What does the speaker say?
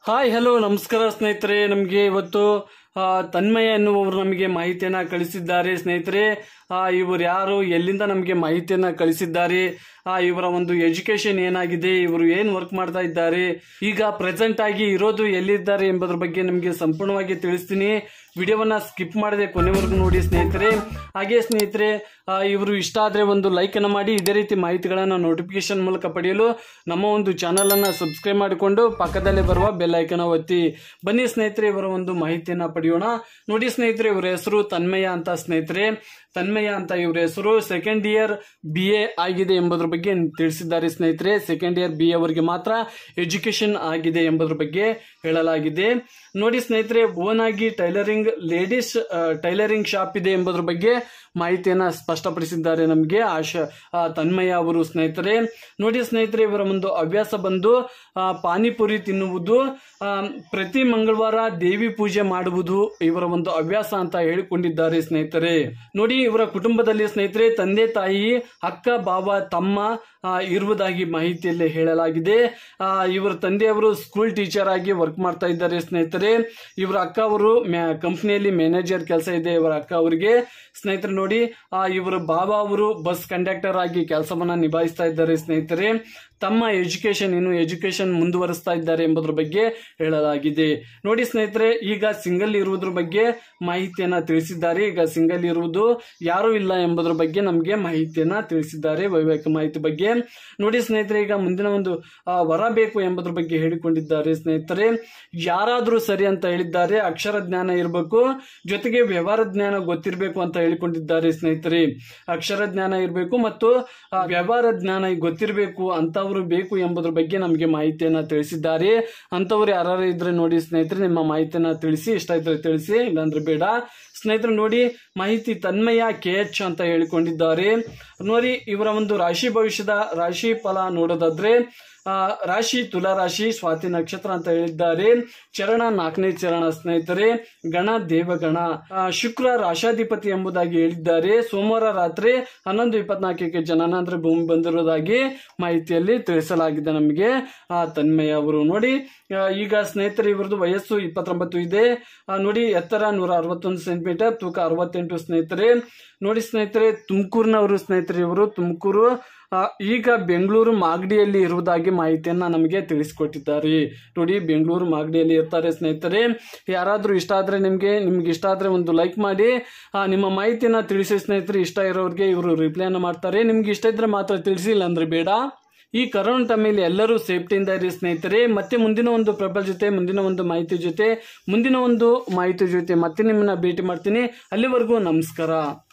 hi hello ನಮಸ್ಕಾರ ಸ್ನೇಹಿತರೆ ನಮಗೆ ಇವತ್ತು ಆ, ತನ್ಮಯ ಎನ್ನುವವರು ನಮಗೆ ಮಾಹಿತಿಯನ್ನ ಕಳಿಸಿದ್ದಾರೆ ಸ್ನೇಹಿತರೆ ಆ, ಇವರು ಯಾರು ಎಲ್ಲಿಂದ ನಮಗೆ ಮಾಹಿತಿಯನ್ನ ಕಳಿಸಿದ್ದಾರೆ ಆ, ಇವರ ಒಂದು ಎಜುಕೇಶನ್ ಏನಾಗಿದೆ ಇವರು ಏನು ವರ್ಕ್ ಮಾಡ್ತಾ ಇದ್ದಾರೆ ಈಗ ಪ್ರೆಸೆಂಟ್ ಆಗಿ ಇರೋದು ಎಲ್ಲಿದ್ದಾರೆ ಎಂಬುದ್ರ ಬಗ್ಗೆ ನಿಮಗೆ ಸಂಪೂರ್ಣವಾಗಿ ತಿಳಿಸ್ತೀನಿ ವಿಡಿಯೋವನ್ನ ಸ್ಕಿಪ್ ಮಾಡದೆ ಕೊನೆವರೆಗೂ ನೋಡಿ ಸ್ನೇಹಿತರೆ ಹಾಗೆ ಸ್ನೇಹಿತರೆ ಆ, ಇವರು ಇಷ್ಟ ಆದರೆ ಒಂದು ಲೈಕ್ ಅನ್ನು ಮಾಡಿ ಇದೇ ರೀತಿ ಮಾಹಿತಿಗಳನ್ನು ನೋಟಿಫಿಕೇಶನ್ ಮೂಲಕ ಪಡೆಯಲು ನಮ್ಮ ಒಂದು ಚಾನಲ್ ಅನ್ನ ಸಬ್ಸ್ಕ್ರೈಬ್ ಮಾಡಿಕೊಂಡು ಪಕ್ಕದಲ್ಲೇ ಬರುವ ಬೆಲ್ ಐಕನ್ ಒತ್ತಿ ಬನ್ನಿ ಸ್ನೇಹಿತರೆ ಇವರ ಒಂದು ಮಾಹಿತಿಯನ್ನ ಪಡೆಯೋಣ ನೋಡಿ ಸ್ನೇಹಿತರೆ ಇವರ ಹೆಸರು ತನ್ಮಯ ಅಂತ ಸ್ನೇಹಿತರೆ ತನ್ಮಯ ಅಂತ ಇವರ ಹೆಸರು ಸೆಕೆಂಡ್ ಇಯರ್ ಬಿ ಎ ಆಗಿದೆ ಎಂಬುದ್ರ ಬಗ್ಗೆ ತಿಳಿಸಿದ್ದಾರೆ ಸ್ನೇಹಿತರೆ ಸೆಕೆಂಡ್ ಇಯರ್ ಬಿ ಎ ಅವರಿಗೆ ಮಾತ್ರ ಎಜುಕೇಶನ್ ಆಗಿದೆ ಎಂಬುದ್ರ ಬಗ್ಗೆ ಹೇಳಲಾಗಿದೆ ನೋಡಿ ಸ್ನೇಹಿತರೆ ಓನ್ ಆಗಿ ಟೈಲರಿಂಗ್ ಲೇಡೀಸ್ ಟೈಲರಿಂಗ್ ಶಾಪ್ ಇದೆ ಎಂಬುದ್ರ ಬಗ್ಗೆ ಮಾಹಿತಿಯನ್ನ ಸ್ಪಷ್ಟಪಡಿಸಿದ್ದಾರೆ ನಮಗೆ ಆಶ ಆ, ತನ್ಮಯ ಅವರು ಸ್ನೇಹಿತರೆ ನೋಡಿ ಸ್ನೇಹಿತರೆ ಇವರ ಒಂದು ಹವ್ಯಾಸ ಬಂದು ಆ, ಪಾನಿಪುರಿ ತಿನ್ನುವುದು ಆ, ಪ್ರತಿ ಮಂಗಳವಾರ ದೇವಿ ಪೂಜೆ ಮಾಡುವುದು ಇವರ ಒಂದು ಹವ್ಯಾಸ ಅಂತ ಹೇಳಿಕೊಂಡಿದ್ದಾರೆ ಸ್ನೇಹಿತರೆ ನೋಡಿ ಇವರ ಕುಟುಂಬದಲ್ಲಿ ಸ್ನೇಹಿತರೆ ತಂದೆ ತಾಯಿ ಅಕ್ಕ ಬಾವ ತಮ್ಮ ಆ, ಇರುವುದಾಗಿ ಮಾಹಿತಿಯಲ್ಲಿ ಹೇಳಲಾಗಿದೆ ಆ, ಇವರ ತಂದೆಯವರು ಸ್ಕೂಲ್ ಟೀಚರ್ ಆಗಿ ವರ್ಕ್ ಮಾಡ್ತಾ ಇದ್ದಾರೆ ಸ್ನೇಹಿತರೆ ಇವರ ಅಕ್ಕ ಅವರು ಕಂಪ್ನಿಯಲ್ಲಿ ಮ್ಯಾನೇಜರ್ ಕೆಲಸ ಇದೆ ಇವರ ಅಕ್ಕ ಅವರಿಗೆ ಸ್ನೇಹಿತರೆ ನೋಡಿ ಆ, ಇವರ ಬಾಬಾ ಅವರು ಬಸ್ ಕಂಡಕ್ಟರ್ ಆಗಿ ಕೆಲಸವನ್ನ ನಿಭಾಯಿಸ್ತಾ ಇದ್ದಾರೆ ಸ್ನೇಹಿತರೆ ತಮ್ಮ ಎಜುಕೇಶನ್ ಇನ್ನು ಎಜುಕೇಶನ್ ಮುಂದುವರಿಸ್ತಾ ಇದ್ದಾರೆ ಎಂಬುದ್ರ ಬಗ್ಗೆ ಹೇಳಲಾಗಿದೆ ನೋಡಿ ಸ್ನೇಹಿತರೆ ಈಗ ಸಿಂಗಲ್ ಇರುವುದ್ರ ಬಗ್ಗೆ ಮಾಹಿತಿಯನ್ನ ತಿಳಿಸಿದ್ದಾರೆ ಈಗ ಸಿಂಗಲ್ ಇರುವುದು ಯಾರೂ ಇಲ್ಲ ಎಂಬುದ್ರ ಬಗ್ಗೆ ನಮಗೆ ಮಾಹಿತಿಯನ್ನ ತಿಳಿಸಿದ್ದಾರೆ ವೈವಾಹಿಕ ಮಾಹಿತಿ ಬಗ್ಗೆ ನೋಡಿ ಸ್ನೇಹಿತರೆ ಈಗ ಮುಂದಿನ ಒಂದು ಆ, ವರ ಬೇಕು ಎಂಬುದ್ರ ಬಗ್ಗೆ ಹೇಳಿಕೊಂಡಿದ್ದಾರೆ ಸ್ನೇಹಿತರೆ ಯಾರಾದರೂ ಸರಿ ಅಂತ ಹೇಳಿದ್ದಾರೆ ಅಕ್ಷರ ಜ್ಞಾನ ಇರಬೇಕು ಜೊತೆಗೆ ವ್ಯವಹಾರ ಜ್ಞಾನ ಗೊತ್ತಿರಬೇಕು ಅಂತ ಹೇಳಿಕೊಂಡಿದ್ದಾರೆ ಸ್ನೇಹಿತರೆ ಅಕ್ಷರ ಜ್ಞಾನ ಇರಬೇಕು ಮತ್ತು ಆ, ವ್ಯವಹಾರ ಜ್ಞಾನ ಗೊತ್ತಿರಬೇಕು ಅಂತವರು ಬೇಕು ಎಂಬುದ್ರ ಬಗ್ಗೆ ನಮಗೆ ಮಾಹಿತಿಯನ್ನ ತಿಳಿಸಿದ್ದಾರೆ ಅಂತವ್ರು ಯಾರು ಇದ್ರೆ ನೋಡಿ ಸ್ನೇಹಿತರೆ ನಿಮ್ಮ ಮಾಹಿತಿಯನ್ನ ತಿಳಿಸಿ ಇಷ್ಟ ಇದ್ರೆ ತಿಳಿಸಿ ಇಲ್ಲಾಂದ್ರೆ ಬೇಡ ಸ್ನೇಹಿತರೆ ನೋಡಿ ಮಾಹಿತಿ ತನ್ಮಯ ಕೆ ಎಚ್ ಅಂತ ಹೇಳಿಕೊಂಡಿದ್ದಾರೆ ನೋಡಿ ಇವರ ಒಂದು ರಾಶಿ ಭವಿಷ್ಯದ ರಾಶಿ ಫಲ ನೋಡೋದಾದ್ರೆ ಆ, ರಾಶಿ ತುಲಾ ರಾಶಿ ಸ್ವಾತಿ ನಕ್ಷತ್ರ ಅಂತ ಹೇಳಿದ್ದಾರೆ ಚರಣ ನಾಲ್ಕನೇ ಚರಣ ಸ್ನೇಹಿತರೆ ಗಣ ದೇವಗಣ ಆ, ಶುಕ್ರ ರಾಶಾಧಿಪತಿ ಎಂಬುದಾಗಿ ಹೇಳಿದ್ದಾರೆ ಸೋಮವಾರ ರಾತ್ರಿ ಹನ್ನೊಂದು ಇಪ್ಪತ್ನಾಲ್ಕಕ್ಕೆ ಜನನ ಅಂದ್ರೆ ಭೂಮಿ ಬಂದಿರೋದಾಗಿ ಮಾಹಿತಿಯಲ್ಲಿ ತಿಳಿಸಲಾಗಿದೆ ನಮಗೆ ಆ, ತನ್ಮಯ ಅವರು ನೋಡಿ ಆ, ಈಗ ಸ್ನೇಹಿತರೆ ಇವರದು ವಯಸ್ಸು ಇಪ್ಪತ್ತೊಂಬತ್ತು ಇದೆ ಆ, ನೋಡಿ ಎತ್ತರ ನೂರ ಅರವತ್ತೊಂದು ಸೆಂಟಿಮೀಟರ್ ತೂಕ ಅರವತ್ತೆಂಟು ಸ್ನೇಹಿತರೆ ನೋಡಿ ಸ್ನೇಹಿತರೆ ತುಮಕೂರಿನವರು ಸ್ನೇಹಿತರೆ ಇವರು ತುಮಕೂರು ಆ, ಈಗ ಬೆಂಗಳೂರು ಮಾಗಡಿಯಲ್ಲಿ ಇರುವುದಾಗಿ ಮಾಹಿತಿಯನ್ನ ನಮಗೆ ತಿಳಿಸಿಕೊಟ್ಟಿದ್ದಾರೆ ನೋಡಿ ಬೆಂಗಳೂರು ಮಾಗಡಿಯಲ್ಲಿ ಇರ್ತಾರೆ ಸ್ನೇಹಿತರೆ ಯಾರಾದರೂ ಇಷ್ಟ ಆದರೆ ನಿಮಗೆ ನಿಮ್ಗೆ ಇಷ್ಟ ಆದರೆ ಒಂದು ಲೈಕ್ ಮಾಡಿ ಆ, ನಿಮ್ಮ ಮಾಹಿತಿಯನ್ನ ತಿಳಿಸಿ ಸ್ನೇಹಿತರೆ ಇಷ್ಟ ಇರೋರಿಗೆ ಇವರು ರಿಪ್ಲೈನ ಮಾಡ್ತಾರೆ ನಿಮ್ಗೆ ಇಷ್ಟ ಇದ್ರೆ ಮಾತ್ರ ತಿಳಿಸಿ ಇಲ್ಲಾಂದ್ರೆ ಬೇಡ ಈ ಕರೋನಾ ಟೈಮಲ್ಲಿ ಎಲ್ಲರೂ ಸೇಫ್ಟಿಯಿಂದ ಇರಿ ಸ್ನೇಹಿತರೆ ಮತ್ತೆ ಮುಂದಿನ ಒಂದು ಪ್ರಬಲ ಜೊತೆ ಮುಂದಿನ ಒಂದು ಮಾಹಿತಿ ಜೊತೆ ಮುಂದಿನ ಒಂದು ಮಾಹಿತಿ ಜೊತೆ ಮತ್ತೆ ನಿಮ್ಮನ್ನ ಭೇಟಿ ಮಾಡ್ತೀನಿ ಅಲ್ಲಿವರೆಗೂ ನಮಸ್ಕಾರ